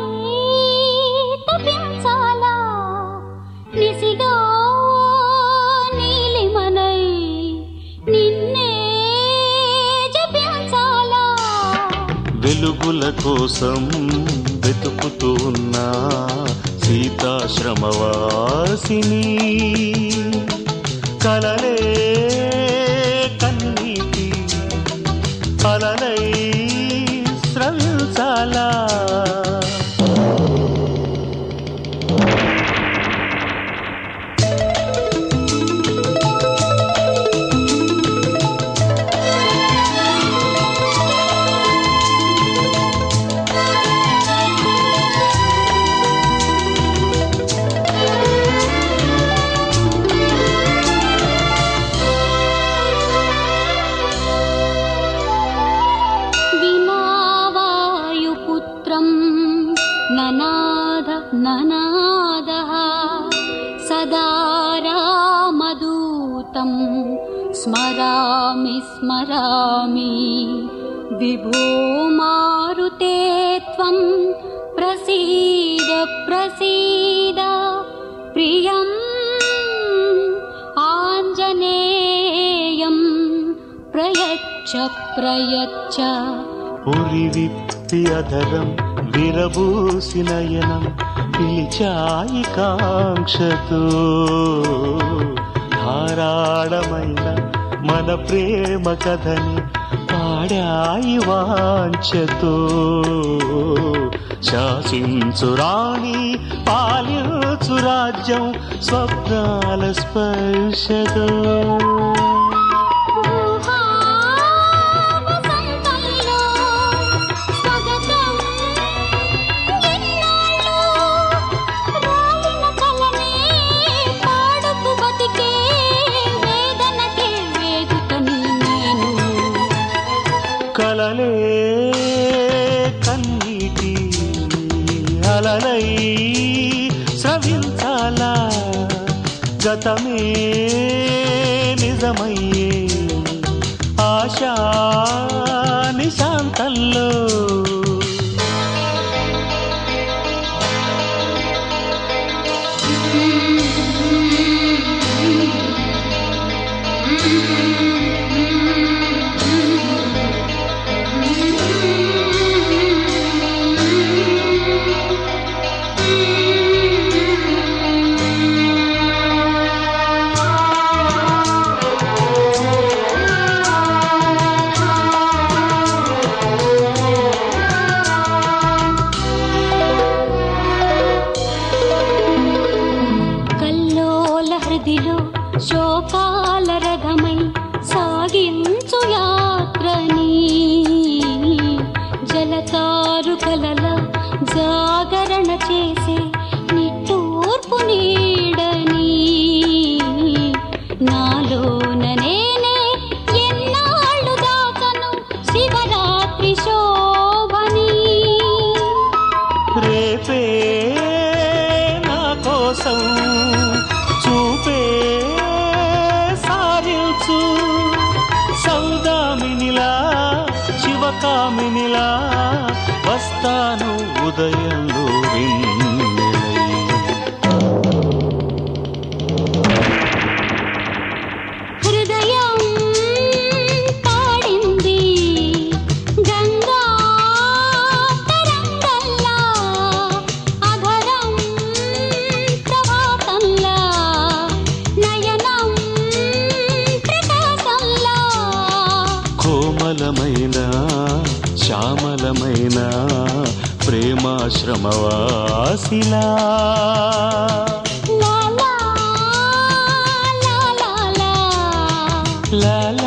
తపించాలా నిసిలో నీలిమనై నిన్నే జపించాలా వెలుగుల కోసం వెతుకుతూ ఉన్న సీతాశ్రమవాసిని కలలే కన్నీటి అలలై స్రవించాలా వినావాయుపుత్రం ననాద ననాదః సదా రామదూతం స్మరామి స్మరామి విభో మారుతే త్వం ప్రసీద ప్రసీద ప్రియం ఆంజనేయం ప్రయచ్చ ప్రయచ్చ ఉరి విప్పి అధరం విరబూసి నయనం పిలిచాయి కాంక్షతో ధారాళమైన మన ప్రేమ కథని పాడాయి వాంఛతో శాసించు రాణి పాలించు రాజ్యం స్వప్నాల స్పర్శతో ఊహావసంతంలో స్వాగతం ఎన్నాళ్ళు రాలిన కలనే పాడుతూ బతికే వేదనకే వేదికని నేను కలలే కన్నీటి అలలై స్రవించాలా గతమే నిజమయ్యే ఆశా నిశాంతంలో కల్లోల హృదిలో శోకాల రథమై సాగించు యాత్రని జలతారు కలల జాగరణ చేసే నిట్టూర్పు నీడని నాలోన నేనే ఎన్నాళ్ళు దాచను శివరాత్రి శోభని రేపే నా కోసం చూపే సారించు సౌదామినిలా శివకామినిలా వస్తాను ఉదయంలో వెన్నెలై హృదయం పాడింది గంగా తరంగల్లా అధరం ప్రభాతంలా నయనం ప్రకాశంలా కోమలమైన శ్యామలమైన ప్రేమాశ్రమవాసిలా లా లా లా లా లా లా